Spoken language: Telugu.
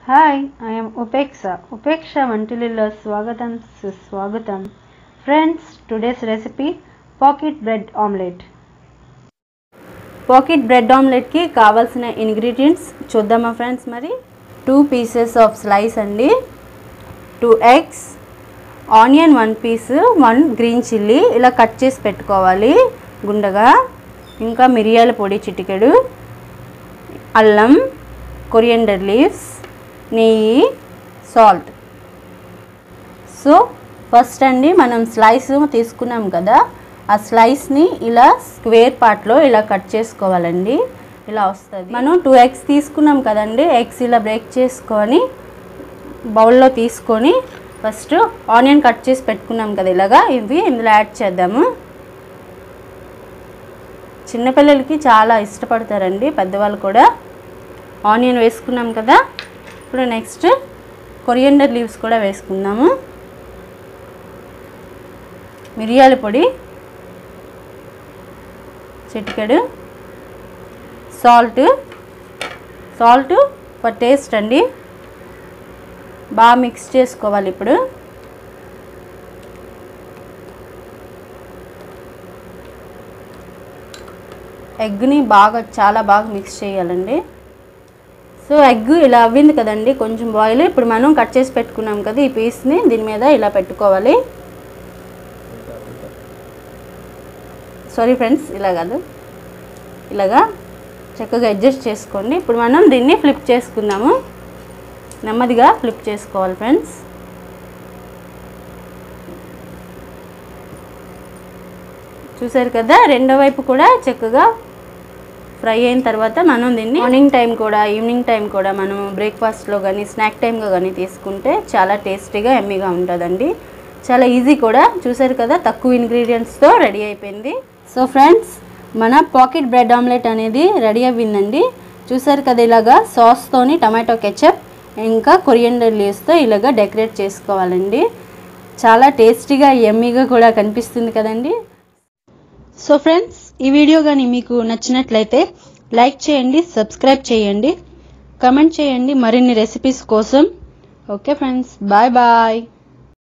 హాయ్ ఐఎమ్ ఉపేక్ష ఉపేక్ష వంటిలిలో స్వాగతం సుస్వాగతం friends today's recipe pocket bread omelette pocket bread ఆమ్లెట్కి కావాల్సిన ఇంగ్రీడియంట్స్ చూద్దామా ఫ్రెండ్స్ మరి టూ పీసెస్ ఆఫ్ స్లైస్ అండి two eggs onion one piece one green chilli ఇలా కట్ చేసి పెట్టుకోవాలి గుండగా ఇంకా మిరియాల పొడి చిటికెడు అల్లం కొరియండర్ లీవ్స్ నెయ్యి సాల్ట్ సో ఫస్ట్ అండి మనం స్లైస్ తీసుకున్నాం కదా ఆ స్లైస్ని ఇలా స్క్వేర్ పార్ట్లో ఇలా కట్ చేసుకోవాలండి ఇలా వస్తుంది మనం టూ ఎగ్స్ తీసుకున్నాం కదండి ఎగ్స్ ఇలా బ్రేక్ చేసుకొని బౌల్లో తీసుకొని ఫస్ట్ ఆనియన్ కట్ చేసి పెట్టుకున్నాం కదా ఇలాగా ఇవి ఇందులో యాడ్ చేద్దాము చిన్నపిల్లలకి చాలా ఇష్టపడతారండి పెద్దవాళ్ళు కూడా ఆనియన్ వేసుకున్నాం కదా ఇప్పుడు నెక్స్ట్ కొరియండర్ లీవ్స్ కూడా వేసుకుందాము మిరియాల పొడి చిటికెడు సాల్ట్ సాల్ట్ ఫర్ టేస్ట్ అండి బాగా మిక్స్ చేసుకోవాలి ఇప్పుడు ఎగ్ని బాగా చాలా బాగా మిక్స్ చేయాలండి సో ఎగ్ ఇలా అవ్వింది కదండి కొంచెం బాయిల్ ఇప్పుడు మనం కట్ చేసి పెట్టుకున్నాం కదా ఈ పీస్ని దీని మీద ఇలా పెట్టుకోవాలి సారీ ఫ్రెండ్స్ ఇలా కాదు ఇలాగా చక్కగా అడ్జస్ట్ చేసుకోండి ఇప్పుడు మనం దీన్ని ఫ్లిప్ చేసుకుందాము నెమ్మదిగా ఫ్లిప్ చేసుకోవాలి ఫ్రెండ్స్ చూసారు కదా రెండో వైపు కూడా చక్కగా ఫ్రై అయిన తర్వాత మనం దీన్ని మార్నింగ్ టైం కూడా ఈవినింగ్ టైం కూడా మనం బ్రేక్ఫాస్ట్లో కానీ స్నాక్ టైంగా కానీ తీసుకుంటే చాలా టేస్టీగా ఎమ్మీగా ఉంటుందండి చాలా ఈజీ కూడా చూసారు కదా తక్కువ ఇంగ్రీడియంట్స్తో రెడీ అయిపోయింది సో ఫ్రెండ్స్ మన పాకెట్ బ్రెడ్ ఆమ్లెట్ అనేది రెడీ అయ్యిందండి చూసారు కదా ఇలాగా సాస్తోని టమాటో కెచప్ ఇంకా కొరియండర్ లీవ్స్తో ఇలాగా డెకరేట్ చేసుకోవాలండి చాలా టేస్టీగా ఎమ్మీగా కూడా కనిపిస్తుంది కదండి సో ఫ్రెండ్స్ ఈ వీడియో కానీ మీకు నచ్చినట్లయితే లైక్ చేయండి సబ్స్క్రైబ్ చేయండి కమెంట్ చేయండి మరిన్ని రెసిపీస్ కోసం ఓకే ఫ్రెండ్స్ బాయ్ బాయ్